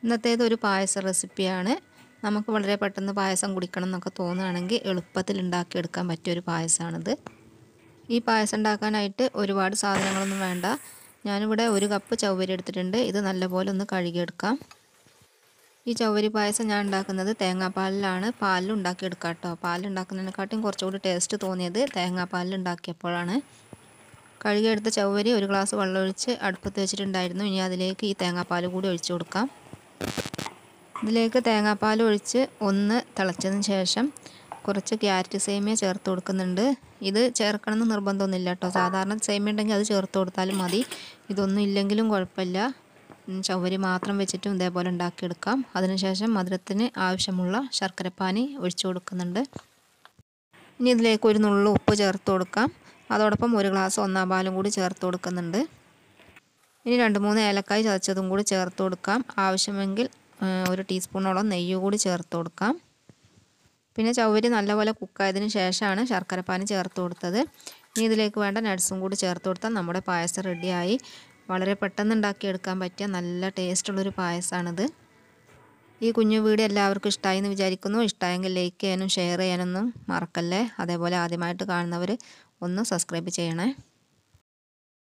ഇന്നത്തേത് ഒരു പായസ റെസിപ്പിയാണ് നമുക്ക് വളരെ പെട്ടെന്ന് പായസം കുടിക്കണം എന്നൊക്കെ തോന്നുകയാണെങ്കിൽ എളുപ്പത്തിൽ ഉണ്ടാക്കിയെടുക്കാൻ പറ്റിയ ഒരു പായസമാണിത് ഈ പായസം ഉണ്ടാക്കാനായിട്ട് ഒരുപാട് സാധനങ്ങളൊന്നും വേണ്ട ഞാനിവിടെ ഒരു കപ്പ് ചവ്വരി എടുത്തിട്ടുണ്ട് ഇത് നല്ലപോലെ ഒന്ന് കഴുകിയെടുക്കാം ഈ ചവ്വരി പായസം ഞാൻ ഉണ്ടാക്കുന്നത് തേങ്ങാപ്പാലിലാണ് പാലിൽ ഉണ്ടാക്കിയെടുക്കാം കേട്ടോ പാലിൽ ഉണ്ടാക്കുന്നതിനെക്കാട്ടും കുറച്ചുകൂടി ടേസ്റ്റ് തോന്നിയത് തേങ്ങാപ്പാലിൽ ഉണ്ടാക്കിയപ്പോഴാണ് കഴുകിയെടുത്ത ചവ്വരി ഒരു ഗ്ലാസ് വെള്ളമൊഴിച്ച് അടുപ്പത്ത് വെച്ചിട്ടുണ്ടായിരുന്നു ഇനി അതിലേക്ക് ഈ തേങ്ങാപ്പാൽ കൂടി ഒഴിച്ചു കൊടുക്കാം ഇതിലേക്ക് തേങ്ങാപ്പാൽ ഒഴിച്ച് ഒന്ന് തിളച്ചതിന് ശേഷം കുറച്ച് ക്യാരറ്റ് സേമിയ ചേർത്ത് കൊടുക്കുന്നുണ്ട് ഇത് ചേർക്കണമെന്ന് നിർബന്ധമൊന്നുമില്ല കേട്ടോ സാധാരണ സേമിയ ഉണ്ടെങ്കിൽ അത് ചേർത്ത് കൊടുത്താലും മതി ഇതൊന്നും ഇല്ലെങ്കിലും കുഴപ്പമില്ല ചവ്വരി മാത്രം വെച്ചിട്ടും ഇതേപോലെ ഉണ്ടാക്കിയെടുക്കാം അതിനുശേഷം മധുരത്തിന് ആവശ്യമുള്ള ശർക്കരപ്പാനി ഒഴിച്ചു കൊടുക്കുന്നുണ്ട് ഇനി ഇതിലേക്ക് ഒരു നുള്ളു ഉപ്പ് ചേർത്ത് കൊടുക്കാം അതോടൊപ്പം ഒരു ഗ്ലാസ് ഒന്നാം പാലും കൂടി ചേർത്ത് കൊടുക്കുന്നുണ്ട് ഇനി രണ്ട് മൂന്ന് ഏലക്കായ് ചതച്ചതും കൂടി ചേർത്ത് കൊടുക്കാം ആവശ്യമെങ്കിൽ ഒരു ടീസ്പൂണോളം നെയ്യ് കൂടി ചേർത്ത് കൊടുക്കാം പിന്നെ ചവ്വരി നല്ലപോലെ കുക്കായതിന് ശേഷമാണ് ശർക്കരപ്പാനി ചേർത്ത് കൊടുത്തത് ഇനി ഇതിലേക്ക് വേണ്ട നട്ട്സും കൂടി ചേർത്ത് കൊടുത്താൽ നമ്മുടെ പായസം റെഡിയായി വളരെ പെട്ടെന്ന് ഉണ്ടാക്കിയെടുക്കാൻ പറ്റിയ നല്ല ടേസ്റ്റുള്ളൊരു പായസമാണിത് ഈ കുഞ്ഞു വീഡിയോ എല്ലാവർക്കും ഇഷ്ടമായി എന്ന് വിചാരിക്കുന്നു ഇഷ്ടമായെങ്കിൽ ലൈക്ക് ചെയ്യാനും ഷെയർ ചെയ്യാനൊന്നും മറക്കല്ലേ അതേപോലെ ആദ്യമായിട്ട് കാണുന്നവർ ഒന്ന് സബ്സ്ക്രൈബ് ചെയ്യണേ